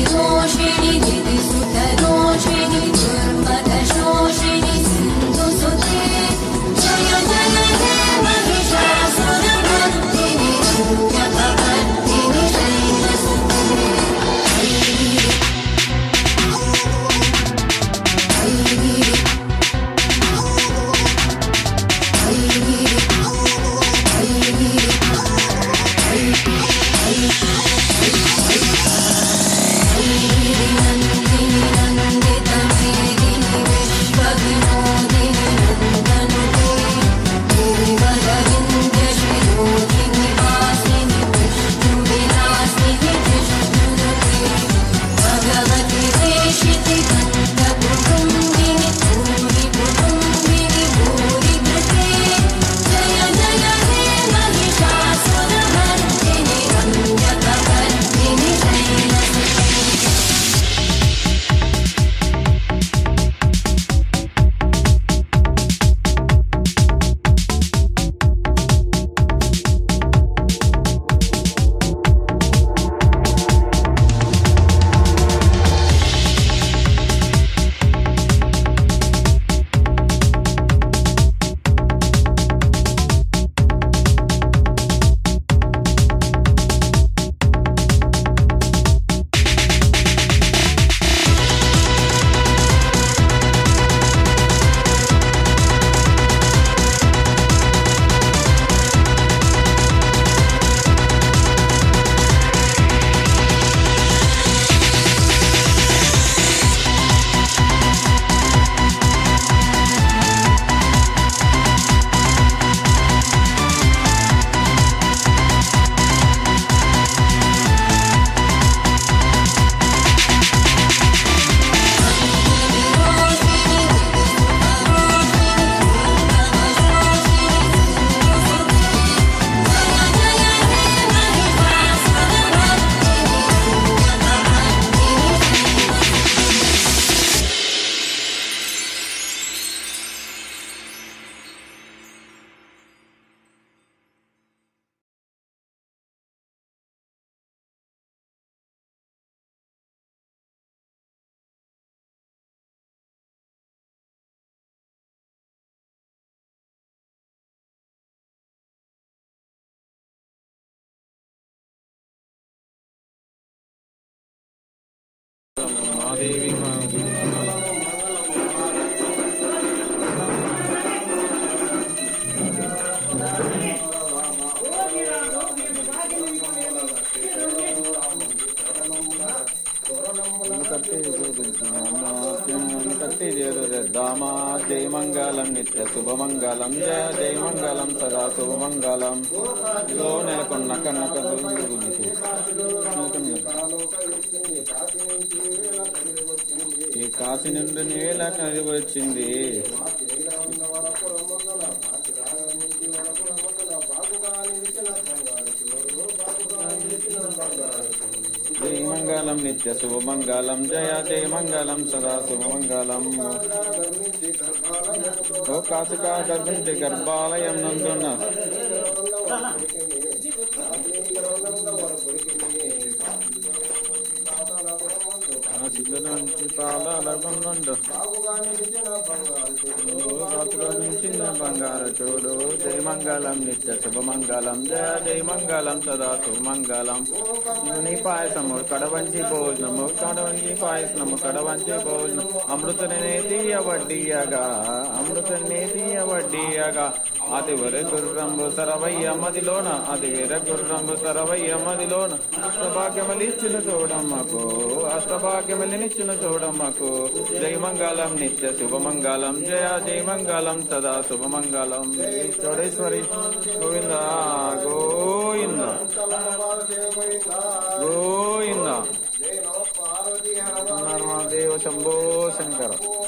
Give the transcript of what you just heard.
शोषिणि दिदिसुतदोषिणि दुर्मदशोषिणि सिन्धुसुते जय जय हे महिषासुरमर्दिनि रम्यकपर्दिनि शैलसुते नन्दिनि नन्दितमेदिनि विश्वविनोदिनि नन्दनुते गिरिवरविन्द्यशिरोधिनि वासिनि विष्णुविलासिनि विष्णुनुते भगवति देशिति गन्धकुटुम्बिनि भूरि कुटुम्बिनि भूरि कृते जय जय हे महिषासुरमर्दिनि रम्यकपर्दिनि शैलसुते మహాదేవి దామా జయ మంగళం నిత్య శుభమంగళం జయ జయ మంగళం సదా శుభమంగళం లో నెలకొన్న కన్నక ఈ కాశీ నుండి నీళ్ళ నది వచ్చింది జయ మంగళం నిత్య శుభమంగళం జయ జయ మంగళం సదా శుభమంగళం ఓ కాసుకా గర్భించి గర్భాలయం నందున్న ఆ చిల్ల నుంచి పాలకుండు కాసుగా నుంచి బంగారు చూడు జయ మంగళం నిత్య శుభమంగళం జయ జయ మంగళం సదా శుభమంగళం నీ పాయసము కడవంచి భోజనము కడవంచి పాయసము కడవంచి భోజనం అమృతనే తీయవడ్డీయగా అమృతనే తీయవడ్డీయగా అది వర గుర్రంబు సరవయ్య మదిలోన అది వేర గుర్రంబు సరవయ్య మదిలోన అష్టభాగ్యమలిచ్చిన చూడమ్మకు అష్టభాగ్యమలినిచ్చిన చూడమ్మకు జయ మంగళం నిత్య శుభమంగళం జయ జయ మంగళం సదా శుభమంగళం చౌడేశ్వరి గోవింద గోవింద గోవింద నర్మదేవ శంభో శంకర